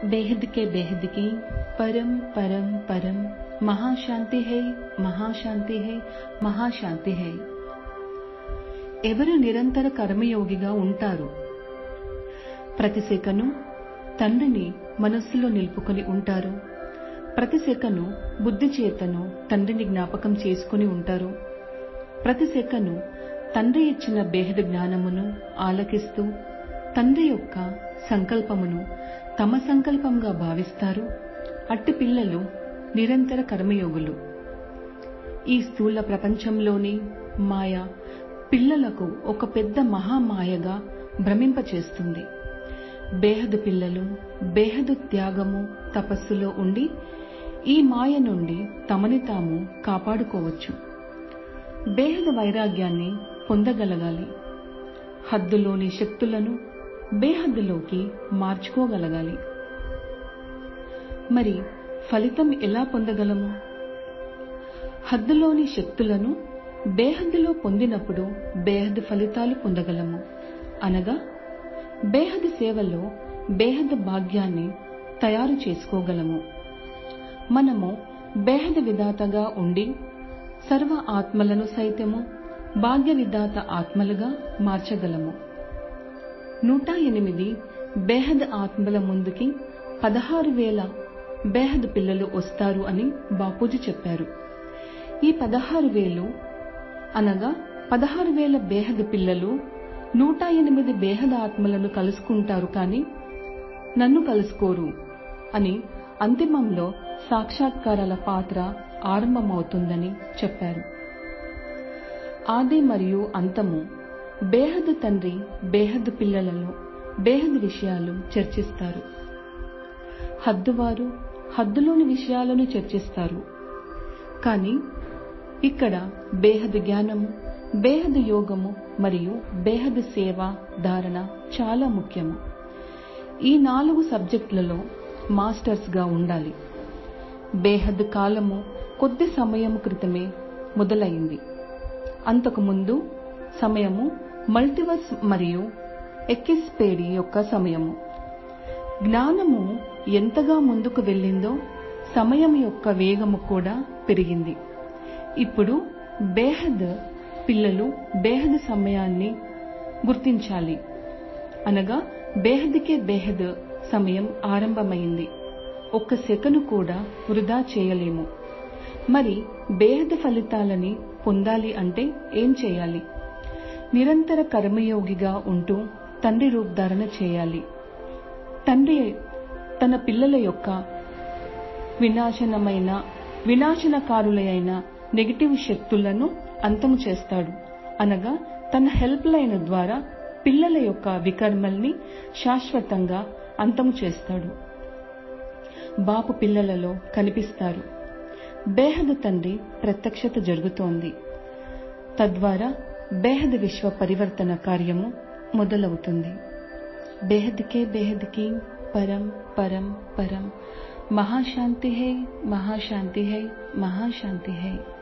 बेहद के बेहद की परम परम परम మహాశాంతి హై మహాశాంతి హై మహాశాంతి హై ఎవరు నిరంతర కర్మయోగిగా ఉంటారు ప్రతి సెకను తండ్రిని మనస్సులో నిలుపుకొని ఉంటారు ప్రతి సెకను బుద్ధి చేతను తండ్రిని జ్ఞాపకం చేసుకుని ఉంటారు ప్రతి సెకను తండ్రి ఇచ్చిన బేహద జ్ఞానమును ఆలకిస్తూ తండ్రి యొక్క సంకల్పమును తమ సంకల్పంగా భావిస్తారు అట్టి పిల్లలు నిరంతర కర్మయోగులు ఈ స్థూల ప్రపంచంలోని మాయ పిల్లలకు ఒక పెద్ద మహామాయగా భ్రమింపచేస్తుంది బేహదు పిల్లలు బేహదు త్యాగము తపస్సులో ఉండి ఈ మాయ నుండి తమని తాము కాపాడుకోవచ్చు బేహద వైరాగ్యాన్ని పొందగలగాలి హద్దులోని శక్తులను బేహద్దులోకి మార్చుకోగలగాలి మరి ఫలితం ఎలా పొందగలము హద్దులోని శక్తులను బేహద్దులో పొందినప్పుడు బేహద్ ఫలితాలు పొందగలము అనగా బేహద్ సేవలో బేహద్ భాగ్యాన్ని తయారు చేసుకోగలము మనము బేహద్ విధాతగా ఉండి సర్వ ఆత్మలను సైతము భాగ్య విధాత ఆత్మలుగా మార్చగలము నూట ఎనిమిది బేహద్ ఆత్మల ముందుకి పదహారు వేల బేహద్ పిల్లలు వస్తారు అని బాపూజీ చెప్పారు ఈ పదహారు వేలు అనగా పదహారు వేల బేహద్ పిల్లలు నూట ఎనిమిది బేహద్ ఆత్మలను కలుసుకుంటారు కానీ నన్ను కలుసుకోరు అని అంతిమంలో సాక్షాత్కారాల పాత్ర ఆరంభమవుతుందని చెప్పారు ఆది మరియు అంతము బేహద్ తండ్రి బేహద్ పిల్లలలో బేహద్ విషయాలు చర్చిస్తారు హద్దువారు హద్దులోని విషయాలను చర్చిస్తారు కానీ ఇక్కడ బేహద్ జ్ఞానము బేహద్ యోగము మరియు బేహద్ సేవ ధారణ చాలా ముఖ్యము ఈ నాలుగు సబ్జెక్టులలో మాస్టర్స్గా ఉండాలి బేహద్ కాలము కొద్ది సమయం క్రితమే మొదలైంది అంతకుముందు సమయము మల్టివర్స్ మరియు ఎక్కిస్పేడి యొక్క సమయము జ్ఞానము ఎంతగా ముందుకు వెళ్ళిందో సమయం యొక్క వేగము కూడా పెరిగింది ఇప్పుడు బేహద్ పిల్లలు బేహద్ సమయాన్ని గుర్తించాలి అనగా బేహద్కే బేహద్ సమయం ఆరంభమైంది ఒక్క సెకను కూడా వృధా చేయలేము మరి బేహద్ ఫలితాలని పొందాలి అంటే ఏం చేయాలి నిరంతర కర్మయోగిగా ఉంటూ తండ్రి రూపధారణ చేయాలి తండ్రి తన పిల్లల యొక్క వినాశనమైన వినాశనకారులైన నెగిటివ్ శక్తులను అంతము చేస్తాడు అనగా తన హెల్ప్ లైన్ ద్వారా పిల్లల యొక్క వికర్మల్ని శాశ్వతంగా అంతము చేస్తాడు బాపు పిల్లలలో కనిపిస్తారు బేహద్ తండ్రి ప్రత్యక్షత జరుగుతోంది తద్వారా బేహద్ విశ్వ పరివర్తన కార్యము మొదలవుతుంది బేహద్కే బేహద్కి పరం పరం పరం మహాశాంతి హై మహాశాంతి హై మహాశాంతి హై